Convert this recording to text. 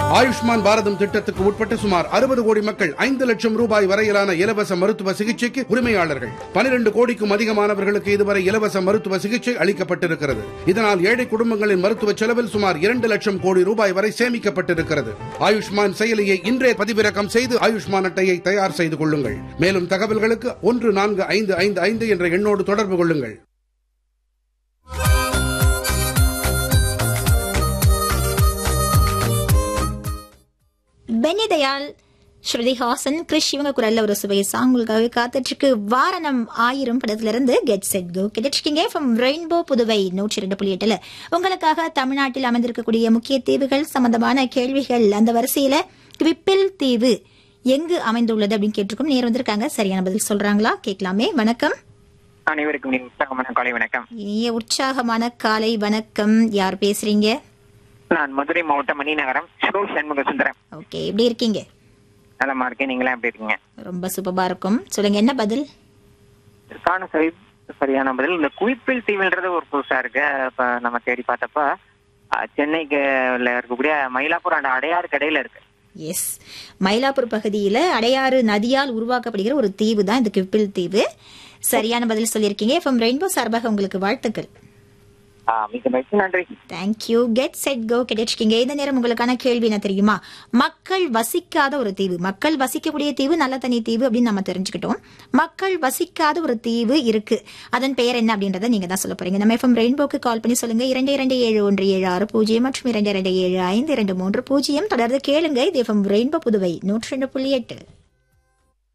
ஆயுஷ்மான் பாரதம் திட்டத்துக்கு உட்பட்ட சுமார் அறுபது கோடி மக்கள் ஐந்து லட்சம் ரூபாய் வரையிலான இலவச மருத்துவ சிகிச்சைக்கு உரிமையாளர்கள் பனிரெண்டு கோடிக்கும் அதிகமானவர்களுக்கு இதுவரை இலவச மருத்துவ சிகிச்சை அளிக்கப்பட்டிருக்கிறது இதனால் ஏழை குடும்பங்களின் மருத்துவ செலவில் சுமார் இரண்டு லட்சம் கோடி ரூபாய் வரை சேமிக்கப்பட்டிருக்கிறது ஆயுஷ்மான் செயலியை இன்றே பதிவிறக்கம் செய்து ஆயுஷ்மான் அட்டையை தயார் செய்து கொள்ளுங்கள் மேலும் தகவல்களுக்கு ஒன்று நான்கு ஐந்து ஐந்து ஐந்து என்ற எண்ணோடு தொடர்பு கொள்ளுங்கள் பென்னி தயாள் ஸ்ருதிஹாசன் கிறிஷ் இவங்க குரல்ல ஒரு சுவை சாங் உங்களுக்காக காத்துட்டு இருக்கு வாரணம் ஆயிரம் படத்துல இருந்து கெட் செட் கோ கிடைச்சிருக்கீங்க ஃப்ரம் ரெயின்போ புதுவை நூற்றி ரெண்டு புள்ளி எட்டுல உங்களுக்காக தமிழ்நாட்டில் அமைந்திருக்கக்கூடிய முக்கிய தீவுகள் சம்பந்தமான கேள்விகள் அந்த வரிசையில குவிப்பில் தீவு எங்கு அமைந்துள்ளது அப்படின்னு கேட்டிருக்கோம் நேர் வந்திருக்காங்க சரியான பதில் சொல்றாங்களா கேட்கலாமே வணக்கம் அனைவருக்கும் என் உற்சாகமான காலை வணக்கம் இனிய உற்சாகமான காலை வணக்கம் யார் பேசுறீங்க நான் மதுரை மாவட்டம் மணிநகரம் ஷோ சண்முக சுந்தரம் ஓகே எப்படி இருக்கீங்க நலமா இருக்கேன் நீங்களா எப்படி இருக்கீங்க ரொம்ப சூப்பரா இருக்கும் சொல்லுங்க என்ன பதில் இதற்கான சரி சரியான பதில் இந்த குவிப்பில் தீவுன்றது ஒரு புதுசா இருக்கு இப்ப நம்ம தேடி பார்த்தப்ப அஹ், சென்னைக்கு உள்ள இருக்கக்கூடிய மயிலாப்பூர் அந்த அடையாறு கடையில இருக்கு எஸ் மயிலாப்பூர் பகுதியில் அடையாறு நதியால் உருவாக்கப்படுகிற ஒரு தீவு தான் இந்த கிப்பில் தீவு சரியான பதில் சொல்லியிருக்கீங்க எஃப்எம் ரெயின்போ சார்பாக உங்களுக்கு வாழ்த்துக்கள் அஹ், மிக்க மகிழ்ச்சி நன்றி தேங்க்யூ கெட் செட் கோ கிடைச்சிருக்கீங்க இந்த நேரம் உங்களுக்கான கேள்வி என்ன தெரியுமா மக்கள் வசிக்காத ஒரு தீவு மக்கள் வசிக்கக்கூடிய தீவு நல்ல தண்ணி தீவு அப்படின்னு நம்ம தெரிஞ்சுக்கிட்டோம் மக்கள் வசிக்காத ஒரு தீவு இருக்கு அதன் பெயர் என்ன அப்படின்றத நீங்க தான் சொல்ல போறீங்க நம்ம எஃப்எம் ரெயின்போக்கு கால் பண்ணி சொல்லுங்க இரண்டு இரண்டு ஏழு ஒன்று ஏழு ஆறு பூஜ்ஜியம் மற்றும் இரண்டு இரண்டு ஏழு ஐந்து இரண்டு மூன்று பூஜ்ஜியம் தொடர்ந்து கேளுங்க இது எஃப்எம் ரெயின்போ புதுவை நூற்றி ரெண்டு புள்ளி எட்டு